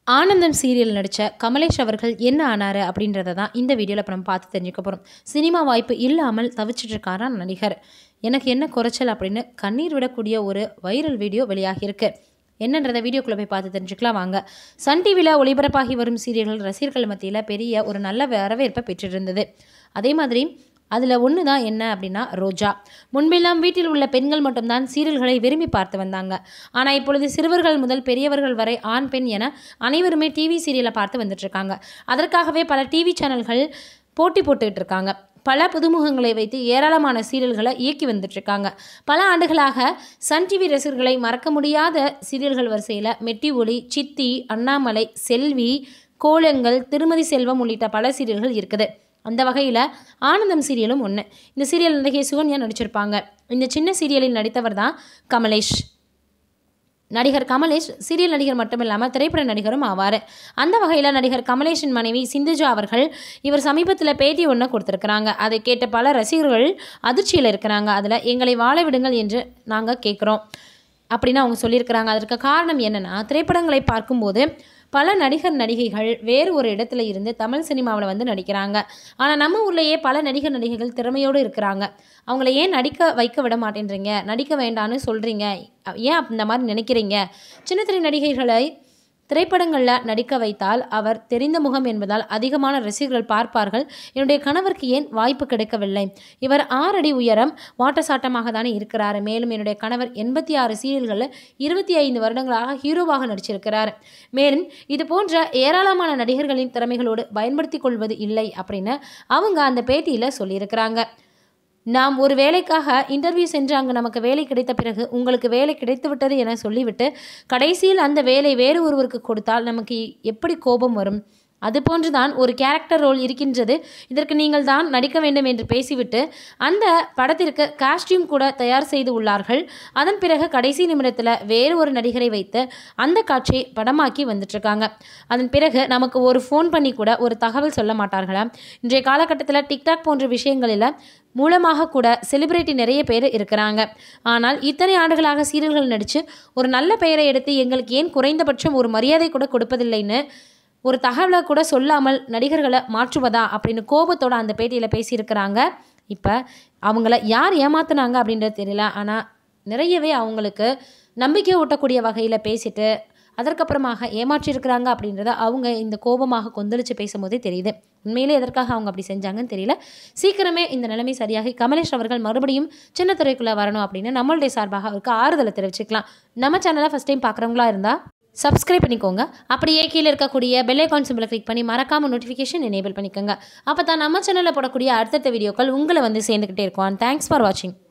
ஆனந்தம் சீரியல் நடித்த கமலேஷ் அவர்கள் என்ன ஆனார் அப்படின்றத தான் இந்த வீடியோவில் இப்போ நம்ம பார்த்து தெரிஞ்சுக்க போகிறோம் சினிமா வாய்ப்பு இல்லாமல் தவிச்சிட்டு இருக்காராம் நடிகர் எனக்கு என்ன குறைச்சல் அப்படின்னு கண்ணீர் விடக்கூடிய ஒரு வைரல் வீடியோ வெளியாகியிருக்கு என்னன்றத வீடியோக்குள்ளே போய் பார்த்து தெரிஞ்சுக்கலாம் வாங்க சன் டிவியில் ஒளிபரப்பாகி வரும் சீரியல்கள் ரசிகர்கள் மத்தியில் பெரிய ஒரு நல்ல வரவேற்பை பெற்றிருந்தது அதே மாதிரி அதில் ஒன்று தான் என்ன அப்படின்னா ரோஜா முன்பெல்லாம் வீட்டில் உள்ள பெண்கள் மட்டும்தான் சீரியல்களை விரும்பி பார்த்து வந்தாங்க ஆனால் இப்பொழுது சிறுவர்கள் முதல் பெரியவர்கள் வரை ஆண் பெண் என அனைவருமே டிவி சீரியலை பார்த்து வந்துட்டு இருக்காங்க அதற்காகவே பல டிவி சேனல்கள் போட்டி போட்டுக்கிட்டு இருக்காங்க பல புதுமுகங்களை வைத்து ஏராளமான சீரியல்களை இயக்கி வந்துட்டு இருக்காங்க பல ஆண்டுகளாக சன் டிவி ரசிகர்களை மறக்க முடியாத சீரியல்கள் வரிசையில் மெட்டி ஒளி சித்தி அண்ணாமலை செல்வி கோலங்கள் திருமதி செல்வம் உள்ளிட்ட பல சீரியல்கள் இருக்குது அந்த வகையில் ஆனந்தம் சீரியலும் ஒன்று இந்த சீரியல் நடிகை சுகன்யா நடிச்சிருப்பாங்க இந்த சின்ன சீரியலில் நடித்தவர் தான் கமலேஷ் நடிகர் கமலேஷ் சீரியல் நடிகர் மட்டுமில்லாமல் திரைப்பட நடிகரும் ஆவார் அந்த வகையில் நடிகர் கமலேஷின் மனைவி சிந்துஜா அவர்கள் இவர் சமீபத்தில் பேட்டி ஒன்று கொடுத்துருக்குறாங்க அதை கேட்ட பல ரசிகர்கள் அதிர்ச்சியில் இருக்கிறாங்க அதில் எங்களை வாழ விடுங்கள் என்று நாங்கள் கேட்குறோம் அப்படின்னு அவங்க சொல்லியிருக்கிறாங்க அதற்கு காரணம் என்னென்னா திரைப்படங்களை பார்க்கும்போது பல நடிகர் நடிகைகள் வேறு ஒரு இடத்துல இருந்து தமிழ் சினிமாவில் வந்து நடிக்கிறாங்க ஆனால் நம்ம ஊர்லேயே பல நடிகர் நடிகைகள் திறமையோடு இருக்கிறாங்க அவங்கள ஏன் நடிக்க வைக்க விட மாட்டேன்றீங்க நடிக்க வேண்டான்னு சொல்கிறீங்க ஏன் இந்த மாதிரி நினைக்கிறீங்க சின்ன திரை நடிகைகளை திரைப்படங்களில் நடிக்க வைத்தால் அவர் தெரிந்த முகம் என்பதால் அதிகமான ரசிகர்கள் பார்ப்பார்கள் என்னுடைய கணவருக்கு ஏன் வாய்ப்பு கிடைக்கவில்லை இவர் ஆறடி உயரம் வாட்டசாட்டமாக தானே இருக்கிறார் மேலும் என்னுடைய கணவர் எண்பத்தி ஆறு சீரியல்களில் இருபத்தி ஐந்து வருடங்களாக ஹீரோவாக நடிச்சிருக்கிறார் மேலும் இது போன்ற ஏராளமான நடிகர்களின் திறமைகளோடு பயன்படுத்தி கொள்வது இல்லை அப்படின்னு அவங்க அந்த பேட்டியில் சொல்லியிருக்கிறாங்க நாம் ஒரு வேலைக்காக இன்டர்வியூ சென்று அங்கு நமக்கு வேலை கிடைத்த பிறகு உங்களுக்கு வேலை கிடைத்து விட்டது என சொல்லிவிட்டு கடைசியில் அந்த வேலை வேறு ஒருவருக்கு கொடுத்தால் நமக்கு எப்படி கோபம் வரும் அதுபோன்று தான் ஒரு கேரக்டர் ரோல் இருக்கின்றது இதற்கு நீங்கள் தான் நடிக்க வேண்டும் என்று பேசிவிட்டு அந்த படத்திற்கு காஸ்டியூம் கூட தயார் செய்து உள்ளார்கள் அதன் பிறகு கடைசி நிமிடத்தில் வேறு ஒரு நடிகரை வைத்து அந்த காட்சியை படமாக்கி வந்துட்டுருக்காங்க அதன் பிறகு நமக்கு ஒரு ஃபோன் பண்ணி கூட ஒரு தகவல் சொல்ல மாட்டார்களா இன்றைய காலகட்டத்தில் டிக்டாக் போன்ற விஷயங்களில் மூலமாக கூட செலிபிரிட்டி நிறைய பேர் இருக்கிறாங்க ஆனால் இத்தனை ஆண்டுகளாக சீரியல்கள் நடித்து ஒரு நல்ல பெயரை எடுத்து எங்களுக்கு ஏன் குறைந்தபட்சம் ஒரு மரியாதை கூட கொடுப்பதில்லைன்னு ஒரு தகவலை கூட சொல்லாமல் நடிகர்களை மாற்றுவதா அப்படின்னு கோபத்தோட அந்த பேட்டியில் பேசியிருக்கிறாங்க இப்போ அவங்கள யார் ஏமாத்துனாங்க அப்படின்றது தெரியல ஆனால் நிறையவே அவங்களுக்கு நம்பிக்கை ஊட்டக்கூடிய வகையில் பேசிட்டு அதற்கப்புறமாக ஏமாற்றியிருக்கிறாங்க அப்படின்றத அவங்க இந்த கோபமாக கொந்தளித்து பேசும்போதே தெரியுது உண்மையிலே எதற்காக அவங்க அப்படி செஞ்சாங்கன்னு தெரியல சீக்கிரமே இந்த நிலைமை சரியாகி கமலேஷ் அவர்கள் மறுபடியும் சின்ன துறைக்குள்ளே வரணும் அப்படின்னு நம்மளுடைய சார்பாக அவருக்கு ஆறுதலை தெரிவிச்சுக்கலாம் நம்ம சேனலை ஃபஸ்ட் டைம் பார்க்குறவங்களா இருந்தால் சப்ஸ்கிரைப் பண்ணிக்கோங்க அப்படியே கீழே இருக்கக்கூடிய பெல் ஐக்கான் சிம்பிளை கிளிக் பண்ணி மறக்காமல் நோட்டிஃபிகேஷன் எனேபிள் பண்ணிக்கோங்க அப்போ தான் நம்ம சேனலில் போடக்கூடிய அடுத்தடுத்த வீடியோக்கள் உங்களை வந்து சேர்ந்துக்கிட்டே இருக்கும் தேங்க்ஸ் ஃபார் வாட்சிங்